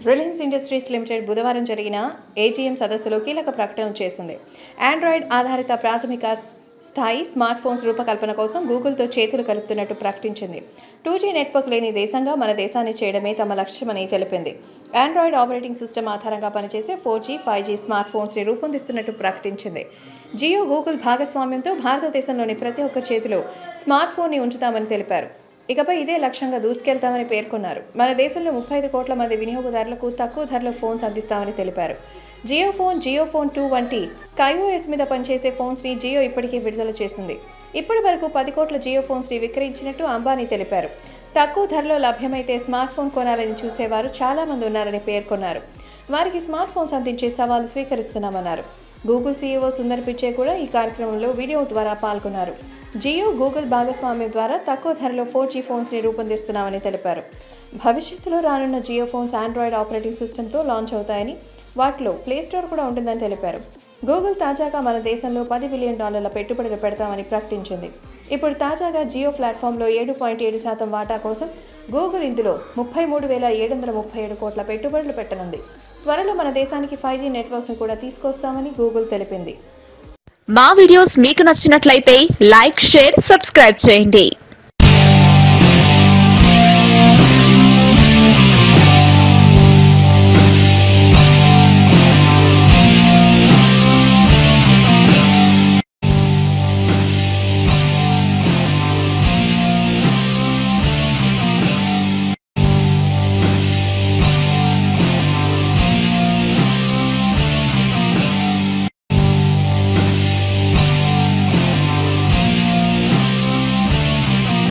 Reliance industries limited బుధవారం జరిగిన AGM సదస్సులో కీలక ప్రకటన చేసింది ఆండ్రాయిడ్ ఆధారిత ప్రాథమిక స్- స్థాయి స్మార్ట్ ఫోన్స్ రూపకల్పన కోసం గూగుల్తో చేతులు కలుపుతున్నట్టు ప్రకటించింది టూ జీ నెట్వర్క్ లేని దేశంగా మన దేశాన్ని చేయడమే తమ లక్ష్యమని తెలిపింది ఆండ్రాయిడ్ ఆపరేటింగ్ సిస్టమ్ ఆధారంగా పనిచేసే four G five G smart ఫోన్స్ని రూపొందిస్తున్నట్టు ప్రకటించింది జియో గూగుల్ భాగస్వామ్యంతో భారతదేశంలోని ప్రతి ఒక్కరి చేతిలో స్మార్ట్ ఫోన్ని ఉంచుతామని తెలిపారు ఇకపై ఇదే లక్ష్యంగా దూసుకెళ్తామని పేర్కొన్నారు మన దేశంలో ముప్పై ఐదు కోట్ల మంది వినియోగదారులకు తక్కువ ధరలో ఫోన్స్ అందిస్తామని తెలిపారు Jio phone Jio phone two వంటి కైఓఎస్ మీద పనిచేసే ఫోన్స్ని జియో ఇప్పటికే విడుదల చేసింది ఇప్పటి వరకు పది కోట్ల జియో ఫోన్స్ని విక్రయించినట్టు అంబానీ తెలిపారు తక్కువ ధరలో లభ్యమైతే స్మార్ట్ ఫోన్ కొనాలని చూసేవారు చాలా మంది ఉన్నారని పేర్కొన్నారు వారికి స్మార్ట్ ఫోన్స్ అందించే సవాలు స్వీకరిస్తున్నామన్నారు గూగుల్ సీఈఓ సుందర్ పిచ్చే కూడా ఈ కార్యక్రమంలో వీడియో ద్వారా పాల్గొన్నారు జియో గూగుల్ భాగస్వామ్యం ద్వారా తక్కువ ధరలో ఫోర్ జీ ఫోన్స్ని రూపొందిస్తున్నామని తెలిపారు భవిష్యత్తులో రానున్న జియో ఫోన్స్ ఆండ్రాయిడ్ ఆపరేటింగ్ సిస్టమ్తో లాంచ్ అవుతాయని వాటిలో ప్లే స్టోర్ కూడా ఉంటుందని తెలిపారు గూగుల్ తాజాగా మన దేశంలో పది బిలియన్ డాలర్ల పెట్టుబడులు పెడతామని ప్రకటించింది ఇప్పుడు తాజాగా జియో ప్లాట్ఫామ్లో ఏడు పాయింట్ ఏడు శాతం వాటా కోసం గూగుల్ ఇందులో ముప్పై మూడు వేల ఏడు వందల ముప్పై ఏడు కోట్ల పెట్టుబడులు పెట్టనుంది త్వరలో మన దేశానికి ఫైవ్ జీ నెట్వర్క్ను కూడా తీసుకొస్తామని గూగుల్ తెలిపింది మా వీడియోస్ మీకు నచ్చినట్లయితే లైక్ షేర్ సబ్స్క్రైబ్ చేయండి